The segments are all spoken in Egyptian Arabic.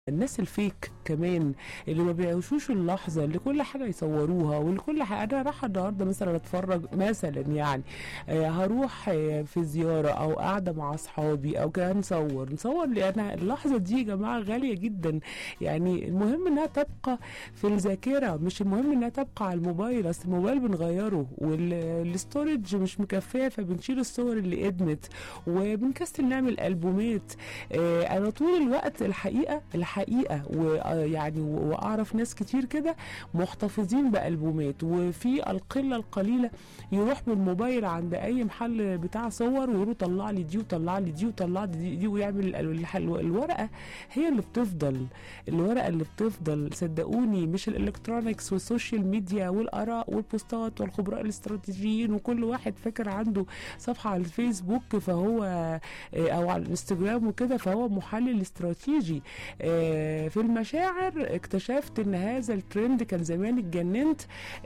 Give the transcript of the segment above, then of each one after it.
الناس الفيك كمان اللي ما بيعيشوش اللحظه اللي كل حاجه يصوروها واللي كل حاجه انا رايحه النهارده مثلا اتفرج مثلا يعني آه هروح آه في زياره او قاعده مع اصحابي او كده نصور نصور لان اللحظه دي يا جماعه غاليه جدا يعني المهم انها تبقى في الذاكره مش المهم انها تبقى على الموبايل اصل الموبايل بنغيره والستورج مش مكفيه فبنشيل الصور اللي قدمت وبنكسل نعمل البومات آه انا طول الوقت الحقيقه الحقيقه ويعني واعرف ناس كتير كده محتفظين بالبومات وفي القله القليله يروح بالموبايل عند اي محل بتاع صور ويقول طلع لي دي وطلع لي دي وطلع لي دي, دي ويعمل الورقه هي اللي بتفضل الورقه اللي بتفضل صدقوني مش الالكترونيكس والسوشيال ميديا والاراء والبوستات والخبراء الاستراتيجيين وكل واحد فاكر عنده صفحه على الفيسبوك فهو او على الانستجرام وكده فهو محلل استراتيجي في المشاعر اكتشفت ان هذا الترند كان زمان اتجننت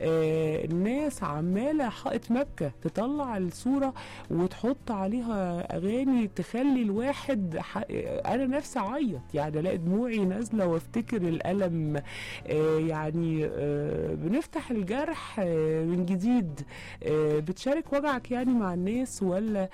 الناس عماله حائط مكه تطلع الصوره وتحط عليها اغاني تخلي الواحد انا نفسي اعيط يعني الاقي دموعي نازله وافتكر الالم يعني بنفتح الجرح من جديد بتشارك وجعك يعني مع الناس ولا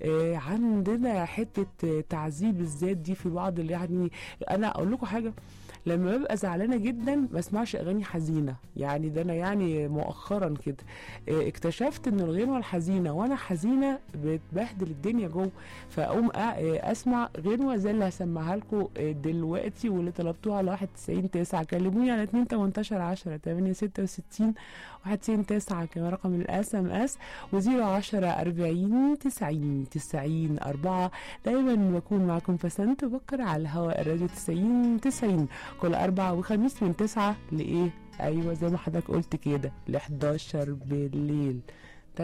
عندنا حته تعذيب الذات دي في بعض اللي يعني انا اقول لكم حاجه لما ببقى زعلانه جدا ما اسمعش اغاني حزينه يعني ده انا يعني مؤخرا كده اكتشفت ان الغنوه الحزينه وانا حزينه بتبهدل الدنيا جوه فاقوم اسمع غنوه زي اللي هسمعها لكم دلوقتي واللي طلبتوها على 91 9 كلموني على 2 18 10 8 66 91 9 كمان رقم الاس ام اس و010 40 90 90 4 دايما بكون معكم فسنت بكر على الهواء الراديو 90 90 كل أربعة وخميس من تسعة لإيه؟ أيوة زي ما حضرتك قلت كده ل 11 بالليل